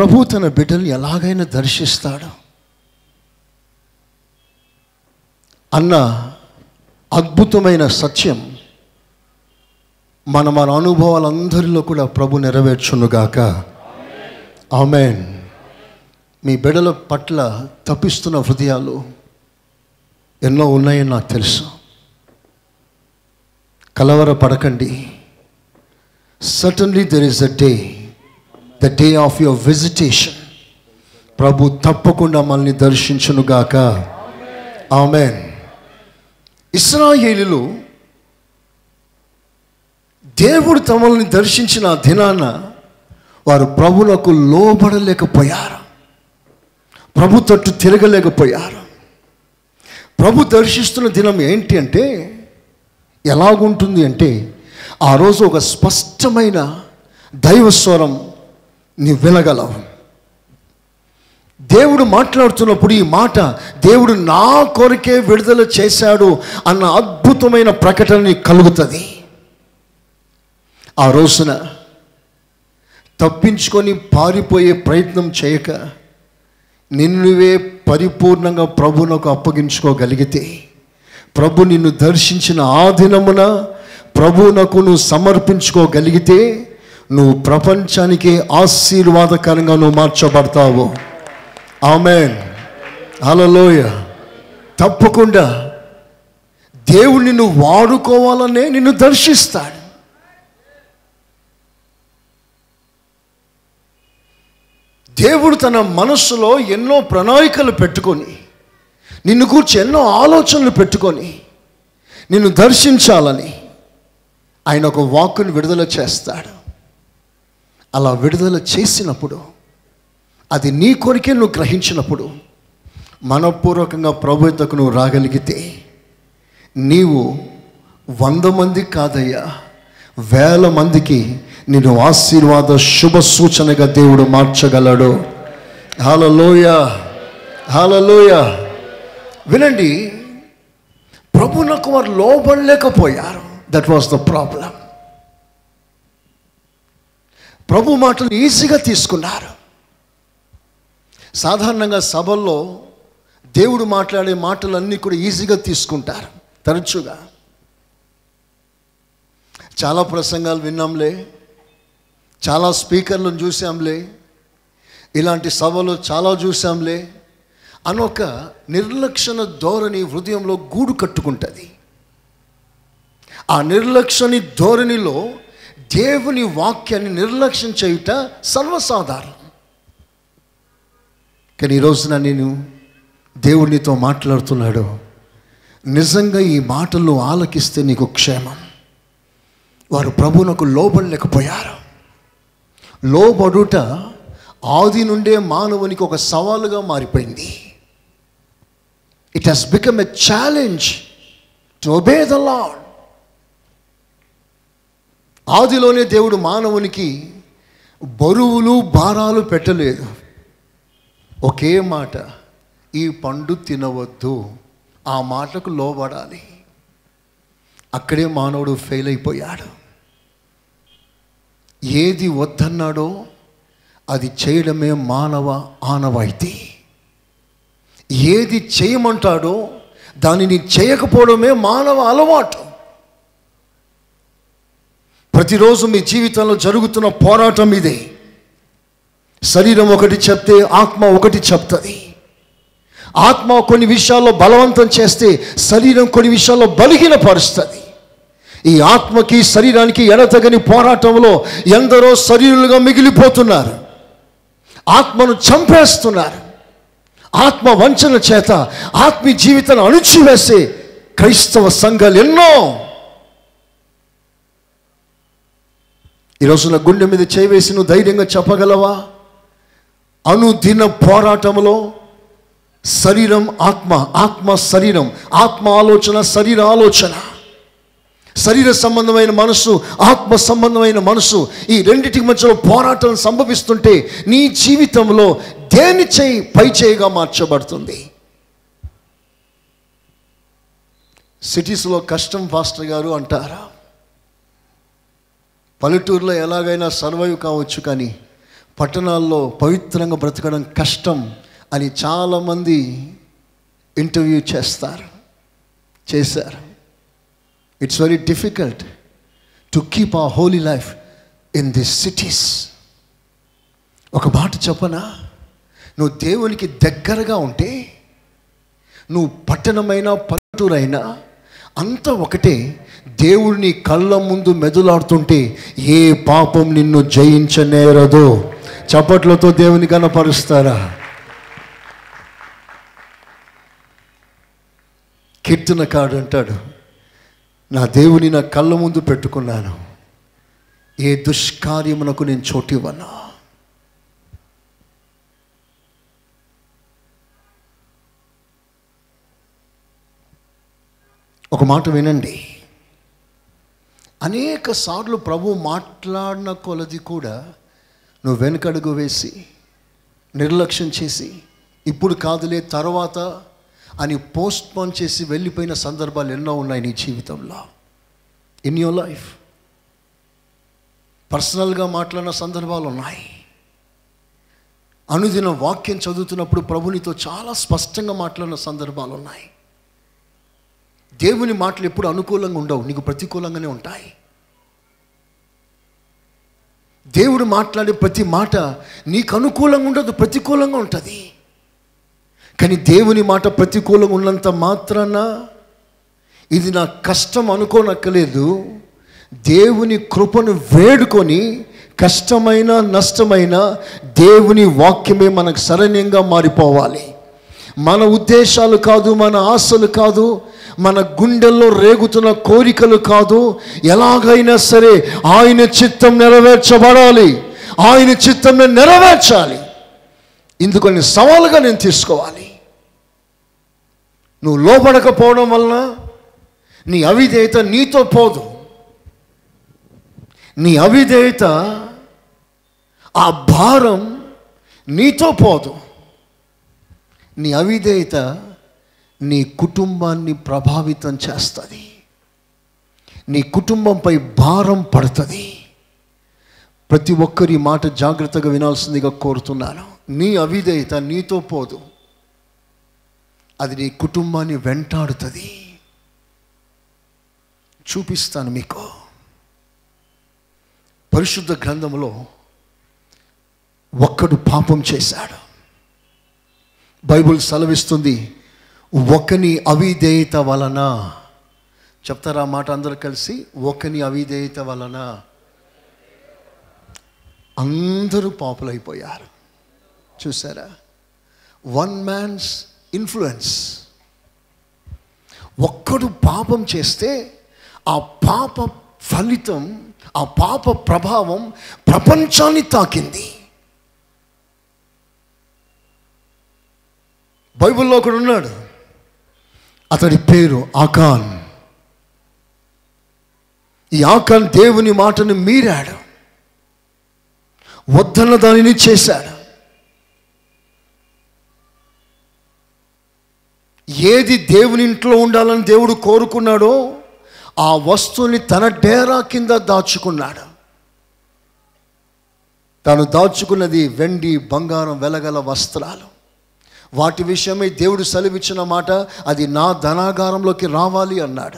ప్రభు తన బిడ్డల్ని ఎలాగైనా దర్శిస్తాడు అన్న అద్భుతమైన సత్యం మన మన అనుభవాలందరిలో కూడా ప్రభు నెరవేర్చునుగాక ఆమెన్ మీ బిడ్డల పట్ల తప్పిస్తున్న హృదయాలు ఎన్నో ఉన్నాయని నాకు తెలుసు కలవర పడకండి suddenly there is the day the day of your visitation ప్రభు తప్పకుండా మనల్ని దర్శించునుగాక ఆమెన్ ఇస్రాయేలులు దేవుడు తమల్ని దర్శించిన ఆ దినాన వారు ప్రభులకు లోబడలేకపోయారు ప్రభు తట్టు తిరగలేకపోయారు ప్రభు దర్శిస్తున్న దినం ఏంటి అంటే ఎలాగుంటుంది అంటే ఆ రోజు ఒక స్పష్టమైన దైవస్వరం నీ వినగలవు దేవుడు మాట్లాడుతున్నప్పుడు ఈ మాట దేవుడు నా కొరకే విడుదల చేశాడు అన్న అద్భుతమైన ప్రకటన నీకు కలుగుతుంది ఆ రోజున తప్పించుకొని పారిపోయే ప్రయత్నం చేయక నిన్నువే పరిపూర్ణంగా ప్రభునకు అప్పగించుకోగలిగితే ప్రభు నిన్ను దర్శించిన ఆ దినమున ప్రభునకు నువ్వు సమర్పించుకోగలిగితే నువ్వు ప్రపంచానికి ఆశీర్వాదకరంగా నువ్వు మార్చబడతావు ఆమెన్ హలోయ తప్పకుండా దేవుడు నిన్ను వాడుకోవాలనే నిన్ను దర్శిస్తాడు దేవుడు తన మనస్సులో ఎన్నో ప్రణాళికలు పెట్టుకొని నిన్ను కూర్చి ఎన్నో ఆలోచనలు పెట్టుకొని నిన్ను దర్శించాలని ఆయన ఒక వాక్కుని విడుదల చేస్తాడు అలా విడుదల చేసినప్పుడు అది నీ కొరికే నువ్వు గ్రహించినప్పుడు మనపూర్వకంగా ప్రభుత్వకు నువ్వు రాగలిగితే నీవు వంద మంది కాదయ్యా వేల మందికి నేను ఆశీర్వాద శుభ సూచనగా దేవుడు మార్చగలడు హాలలోయ హాలలోయ వినండి ప్రభునకు వారు లోబడలేకపోయారు దట్ వాస్ ద ప్రాబ్లం ప్రభు మాటలు ఈజీగా తీసుకున్నారు సాధారణంగా సభల్లో దేవుడు మాట్లాడే మాటలన్నీ కూడా ఈజీగా తీసుకుంటారు తరచుగా చాలా ప్రసంగాలు విన్నాంలే చాలా స్పీకర్లను చూసాంలే ఇలాంటి సభలు చాలా చూసాంలే అనొక నిర్లక్షణ ధోరణి హృదయంలో గూడు కట్టుకుంటుంది ఆ నిర్లక్షణి ధోరణిలో దేవుని వాక్యాన్ని నిర్లక్ష్యం చేయుట సర్వసాధారణం కానీ ఈ రోజున నేను దేవునితో మాట్లాడుతున్నాడు నిజంగా ఈ మాటలు ఆలకిస్తే నీకు క్షేమం వారు ప్రభునకు లోబడలేకపోయారు లోబడుట ఆది నుండే మానవునికి ఒక సవాలుగా మారిపోయింది it has become a challenge to obey the Lord ఆదిలోనే దేవుడు మానవునికి బరువులు భారాలు పెట్టలేదు ఒకే మాట ఈ పండు తినవద్దు ఆ మాటకు లోబడాలి అక్కడే మానవుడు ఫెయిల్ అయిపోయాడు ఏది వద్దన్నాడో అది చేయడమే మానవ ఆనవాయితీ ఏది చేయమంటాడో దానిని చేయకపోవడమే మానవ అలవాటు ప్రతిరోజు మీ జీవితంలో జరుగుతున్న పోరాటం ఇదే శరీరం ఒకటి చెప్తే ఆత్మ ఒకటి చెప్తుంది ఆత్మ కొన్ని విషయాల్లో బలవంతం చేస్తే శరీరం కొన్ని విషయాల్లో బలహీనపరుస్తుంది ఈ ఆత్మకి శరీరానికి ఎడతగని పోరాటంలో ఎందరో శరీరులుగా మిగిలిపోతున్నారు ఆత్మను చంపేస్తున్నారు ఆత్మ వంచన చేత ఆత్మీయ జీవితాన్ని అణుచివేసే క్రైస్తవ సంఘాలు ఎన్నో ఈరోజు నా గుండె మీద చేవేసి నువ్వు ధైర్యంగా చెప్పగలవా అనుదిన పోరాటంలో శరీరం ఆత్మ ఆత్మ శరీరం ఆత్మ ఆలోచన శరీర ఆలోచన శరీర సంబంధమైన మనసు ఆత్మ సంబంధమైన మనసు ఈ రెండిటి మధ్యలో పోరాటం సంభవిస్తుంటే నీ జీవితంలో దేని చేయి పై చేయిగా మార్చబడుతుంది సిటీస్లో కష్టం పాస్టర్ గారు అంటారా పల్లెటూరులో ఎలాగైనా సర్వైవ్ కావచ్చు కానీ పట్టణాల్లో పవిత్రంగా బ్రతకడం కష్టం అని చాలామంది ఇంటర్వ్యూ చేస్తారు చేశారు it's very difficult to keep a holy life in this cities ఒక మాట చెప్పనా నువ్వు దేవునికి దగ్గరగా ఉంటే నువ్వు పట్టణమైన పల్లెటూరైనా అంత ఒకటే దేవుడిని కళ్ళ ముందు మెదులాడుతుంటే ఏ పాపం నిన్ను జయించనేరదు చప్పట్లతో దేవుని కనపరుస్తారా కీర్తనకాడు అంటాడు నా దేవుని నా కళ్ళ ముందు పెట్టుకున్నాను ఏ దుష్కార్యమునకు నేను చోటివ్వనా ఒక మాట వినండి అనేక సార్లు ప్రభు మాట్లాడిన కొలది కూడా నువ్వు వెనకడుగు వేసి నిర్లక్ష్యం చేసి ఇప్పుడు కాదులే తర్వాత అని పోస్ట్ పోన్ చేసి వెళ్ళిపోయిన సందర్భాలు ఎన్నో ఉన్నాయి నీ జీవితంలో ఇన్ యువర్ లైఫ్ పర్సనల్గా మాట్లాడిన సందర్భాలు ఉన్నాయి అనుదిన వాక్యం చదువుతున్నప్పుడు ప్రభునితో చాలా స్పష్టంగా మాట్లాడిన సందర్భాలు ఉన్నాయి దేవుని మాటలు ఎప్పుడు అనుకూలంగా ఉండవు నీకు ప్రతికూలంగానే ఉంటాయి దేవుడు మాట్లాడే ప్రతి మాట నీకు అనుకూలంగా ఉండదు ప్రతికూలంగా ఉంటుంది కానీ దేవుని మాట ప్రతికూలంగా ఉన్నంత మాత్రాన ఇది నా కష్టం అనుకోనక్కలేదు దేవుని కృపను వేడుకొని కష్టమైన నష్టమైన దేవుని వాక్యమే మనకు శరణ్యంగా మారిపోవాలి మన ఉద్దేశాలు కాదు మన ఆశలు కాదు మన గుండెల్లో రేగుతున్న కోరికలు కాదు ఎలాగైనా సరే ఆయన చిత్తం నెరవేర్చబడాలి ఆయన చిత్తం నేను నెరవేర్చాలి ఇందుకని సవాలుగా నేను తీసుకోవాలి నువ్వు లోపడకపోవడం వలన నీ అవిధేయత నీతో పోదు నీ అవిధేయత ఆ భారం నీతో పోదు నీ అవిధేయత నీ కుటుంబాన్ని ప్రభావితం చేస్తుంది నీ కుటుంబంపై భారం పడుతుంది ప్రతి ఒక్కరి మాట జాగ్రత్తగా వినాల్సిందిగా కోరుతున్నాను నీ అవిధేయత నీతో పోదు అది నీ కుటుంబాన్ని వెంటాడుతుంది చూపిస్తాను మీకు పరిశుద్ధ గ్రంథంలో ఒక్కడు పాపం చేశాడు బైబుల్ సెలవిస్తుంది ఒకని అవిధేయత వలన చెప్తారా ఆ మాట అందరూ కలిసి ఒకని అవిధేయత వలన అందరూ పాపులైపోయారు చూసారా వన్ మ్యాన్స్ ఇన్ఫ్లుయెన్స్ ఒక్కడు పాపం చేస్తే ఆ పాప ఫలితం ఆ పాప ప్రభావం ప్రపంచాన్ని తాకింది బైబిల్లో ఒకడు ఉన్నాడు అతడి పేరు ఆకాన్ ఈ ఆకాన్ దేవుని మాటను మీరాడు వద్దన్న దానిని చేశాడు ఏది దేవుని ఇంట్లో ఉండాలని దేవుడు కోరుకున్నాడో ఆ వస్తువుని తన డేరా కింద దాచుకున్నాడు తాను దాచుకున్నది వెండి బంగారం వెలగల వస్త్రాలు వాటి విషయమై దేవుడు సెలవిచ్చిన మాట అది నా ధనాగారంలోకి రావాలి అన్నాడు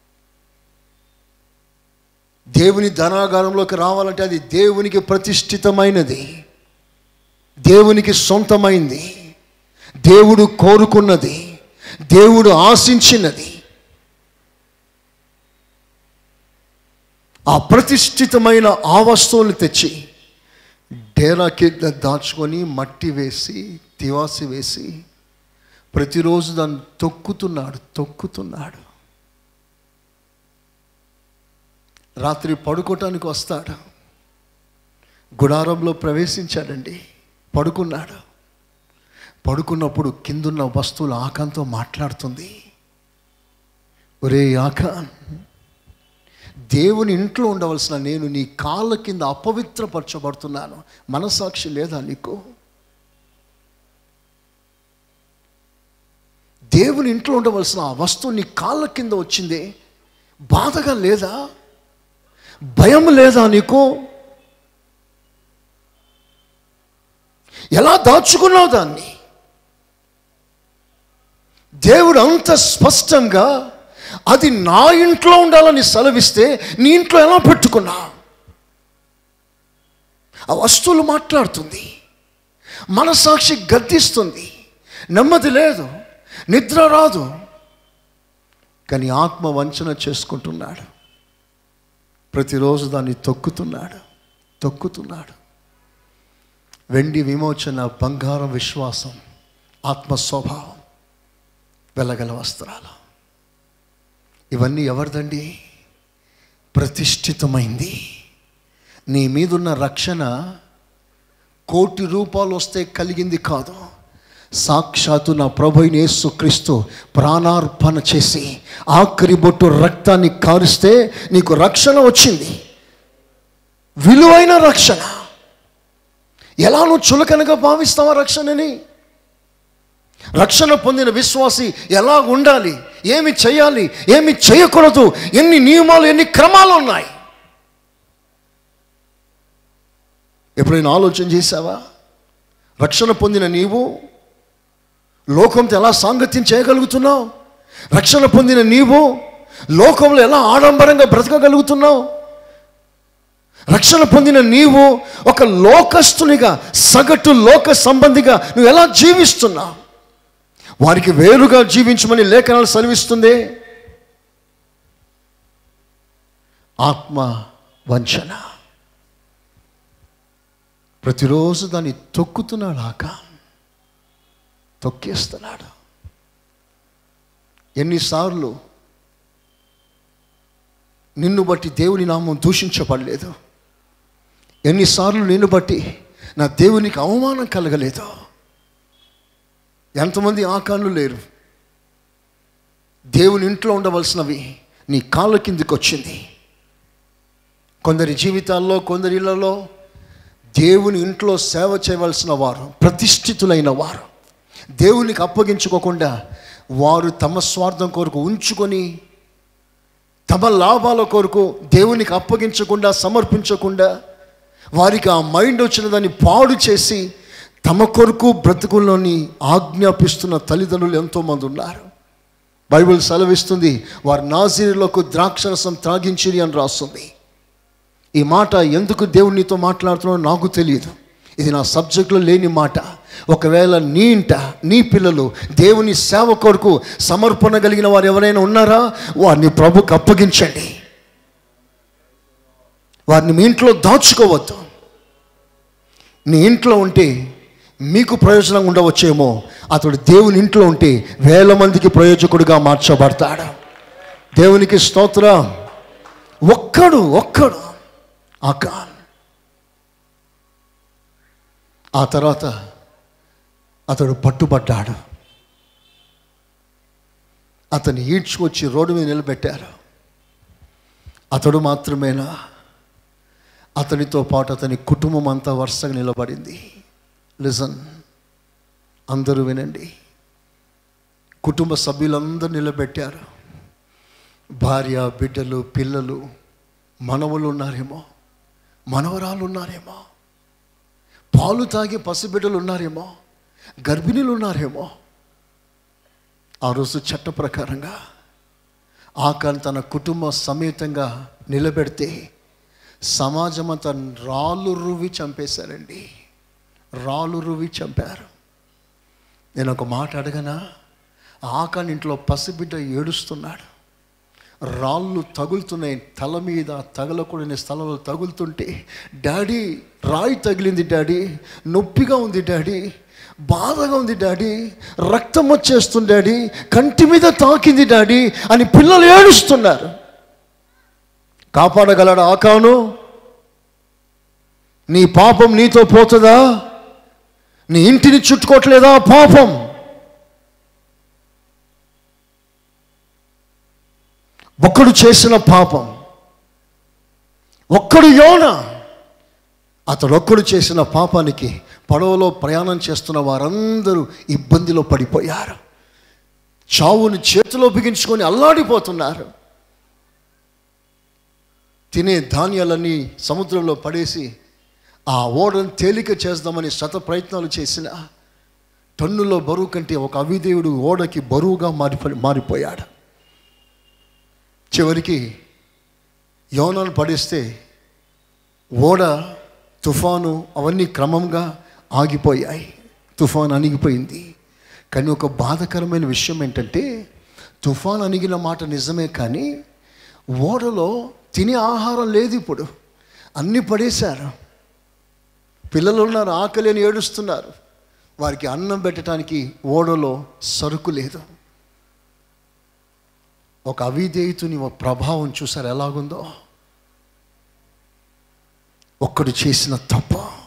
దేవుని ధనాగారంలోకి రావాలంటే అది దేవునికి ప్రతిష్ఠితమైనది దేవునికి సొంతమైంది దేవుడు కోరుకున్నది దేవుడు ఆశించినది ఆ ప్రతిష్ఠితమైన ఆ వస్తువులు తెచ్చి డేరా కింద దాచుకొని మట్టి వేసి తివాసి వేసి ప్రతిరోజు దాన్ని తొక్కుతున్నాడు తొక్కుతున్నాడు రాత్రి పడుకోవటానికి వస్తాడు గుడారంలో ప్రవేశించాడండి పడుకున్నాడు పడుకున్నప్పుడు కిందున్న వస్తువులు ఆకాంతో మాట్లాడుతుంది ఒరే ఆకాన్ దేవుని ఇంట్లో ఉండవలసిన నేను నీ కాళ్ళ కింద అపవిత్రపరచబడుతున్నాను మనసాక్షి లేదా నీకు దేవుని ఇంట్లో ఉండవలసిన ఆ వస్తువు నీ కాళ్ళ కింద వచ్చిందే బాధగా లేదా భయం లేదా నీకు ఎలా దాచుకున్నావు దాన్ని దేవుడు అంత స్పష్టంగా అది నా ఇంట్లో ఉండాలని సెలవిస్తే నీ ఇంట్లో ఎలా పెట్టుకున్నా ఆ వస్తువులు మాట్లాడుతుంది మనసాక్షి గద్దిస్తుంది నెమ్మది లేదు నిద్ర రాదు కానీ ఆత్మ వంచన చేసుకుంటున్నాడు ప్రతిరోజు దాన్ని తొక్కుతున్నాడు తొక్కుతున్నాడు వెండి విమోచన బంగారం విశ్వాసం ఆత్మ స్వభావం వెళ్ళగల వస్త్రాలు ఇవన్నీ ఎవరిదండి ప్రతిష్ఠితమైంది నీ మీదున్న రక్షణ కోటి రూపాయలు వస్తే కలిగింది కాదు సాక్షాత్తు నా ప్రభు అయిన యేసుక్రీస్తు ప్రాణార్పణ చేసి ఆఖరి బొట్టు రక్తాన్ని కారిస్తే నీకు రక్షణ వచ్చింది విలువైన రక్షణ ఎలా నువ్వు చులకనగా భావిస్తావా రక్షణని రక్షణ పొందిన విశ్వాసి ఎలా ఉండాలి ఏమి చేయాలి ఏమి చేయకూడదు ఎన్ని నియమాలు ఎన్ని క్రమాలు ఉన్నాయి ఎప్పుడైనా ఆలోచన చేశావా రక్షణ పొందిన నీవు లోకంతో ఎలా సాంగత్యం చేయగలుగుతున్నావు రక్షణ పొందిన నీవు లోకంలో ఎలా ఆడంబరంగా బ్రతకగలుగుతున్నావు రక్షణ పొందిన నీవు ఒక లోకస్తునిగా సగటు లోక సంబంధిగా నువ్వు ఎలా జీవిస్తున్నావు వారికి వేరుగా జీవించమని లేఖనాలు సెలవిస్తుంది ఆత్మ వంచన ప్రతిరోజు దాన్ని తొక్కుతున్నాడు ఆక తొక్కేస్తున్నాడు ఎన్నిసార్లు నిన్ను బట్టి దేవుని నామం దూషించబడలేదు ఎన్నిసార్లు నిన్ను బట్టి నా దేవునికి అవమానం కలగలేదు ఎంతమంది ఆకాన్లు లేరు దేవుని ఇంట్లో ఉండవలసినవి నీ కాళ్ళ కిందికి వచ్చింది కొందరి జీవితాల్లో కొందరి ఇళ్లలో దేవుని ఇంట్లో సేవ చేయవలసిన వారు ప్రతిష్ఠితులైన వారు దేవునికి అప్పగించుకోకుండా వారు తమ స్వార్థం కొరకు ఉంచుకొని తమ లాభాల కొరకు దేవునికి అప్పగించకుండా సమర్పించకుండా వారికి ఆ మైండ్ వచ్చిన దాన్ని పాడు చేసి తమ కొరకు బ్రతుకుల్లోని ఆజ్ఞాపిస్తున్న తల్లిదండ్రులు ఎంతోమంది ఉన్నారు బైబిల్ సెలవిస్తుంది వారు నాజీరులకు ద్రాక్షరసం త్రాగించిరి అని రాస్తుంది ఈ మాట ఎందుకు దేవుడు నీతో మాట్లాడుతున్నాడో నాకు తెలియదు ఇది నా సబ్జెక్ట్లో లేని మాట ఒకవేళ నీ ఇంట నీ పిల్లలు దేవుని సేవ కొరకు సమర్పణ కలిగిన వారు ఎవరైనా ఉన్నారా వారిని ప్రభుకు అప్పగించండి వారిని మీ ఇంట్లో దాచుకోవద్దు నీ ఇంట్లో ఉంటే మీకు ప్రయోజనం ఉండవచ్చేమో అతడు దేవుని ఇంట్లో ఉంటే వేల మందికి ప్రయోజకుడిగా మార్చబడతాడు దేవునికి స్తోత్రం ఒక్కడు ఒక్కడు ఆకాన్ ఆ తర్వాత అతడు పట్టుబడ్డాడు అతన్ని ఈడ్చుకొచ్చి రోడ్డు మీద నిలబెట్టారు అతడు మాత్రమేనా అతనితో పాటు అతని కుటుంబం అంతా వరుసగా నిలబడింది లిజన్ అందరూ వినండి కుటుంబ సభ్యులందరూ నిలబెట్టారు భార్య బిడ్డలు పిల్లలు మనవలు ఉన్నారేమో మనవరాలు ఉన్నారేమో పాలు తాగే పసిబిడ్డలు ఉన్నారేమో గర్భిణీలు ఉన్నారేమో ఆ రోజు చట్ట ప్రకారంగా ఆకాన్ తన కుటుంబ సమేతంగా నిలబెడితే సమాజం అంతా రాళ్ళు రువ్వి చంపేశారండి రాళ్ళు రువ్వి చంపారు నేను ఒక మాట అడగనా ఆకాన్ ఇంట్లో పసిబిడ్డ ఏడుస్తున్నాడు రాళ్ళు తగులుతున్నాయి తల మీద తగలకూడని స్థలంలో తగులుతుంటే డాడీ రాయి తగిలింది డాడీ నొప్పిగా ఉంది డాడీ బాధగా ఉంది డాడీ రక్తం వచ్చేస్తుంది డాడీ కంటి మీద తాకింది డాడీ అని పిల్లలు ఏడుస్తున్నారు కాపాడగలడు ఆకాను నీ పాపం నీతో పోతుందా నీ ఇంటిని చుట్టుకోవట్లేదా పాపం ఒక్కడు చేసిన పాపం ఒక్కడు యోన అతడు ఒక్కడు చేసిన పాపానికి పడవలో ప్రయాణం చేస్తున్న వారందరూ ఇబ్బందిలో పడిపోయారు చావుని చేతిలో బిగించుకొని అల్లాడిపోతున్నారు తినే ధాన్యాలన్నీ సముద్రంలో పడేసి ఆ ఓడను తేలిక చేద్దామని శత ప్రయత్నాలు చేసిన టన్నులో బరువు కంటే ఒక అవిదేవుడు ఓడకి బరువుగా మారిపో మారిపోయాడు చివరికి యోనాను పడేస్తే ఓడ తుఫాను అవన్నీ క్రమంగా ఆగిపోయాయి తుఫాను అణిగిపోయింది కానీ ఒక బాధకరమైన విషయం ఏంటంటే తుఫాన్ అణిగిన మాట నిజమే కానీ ఓడలో తినే ఆహారం లేదు ఇప్పుడు అన్నీ పడేశారు పిల్లలు ఉన్నారు ఆకలి అని ఏడుస్తున్నారు వారికి అన్నం పెట్టడానికి ఓడలో సరుకు లేదు ఒక అవిధేయుతుని ఒక ప్రభావం చూసారు ఎలాగుందో ఒక్కడు చేసిన తప్ప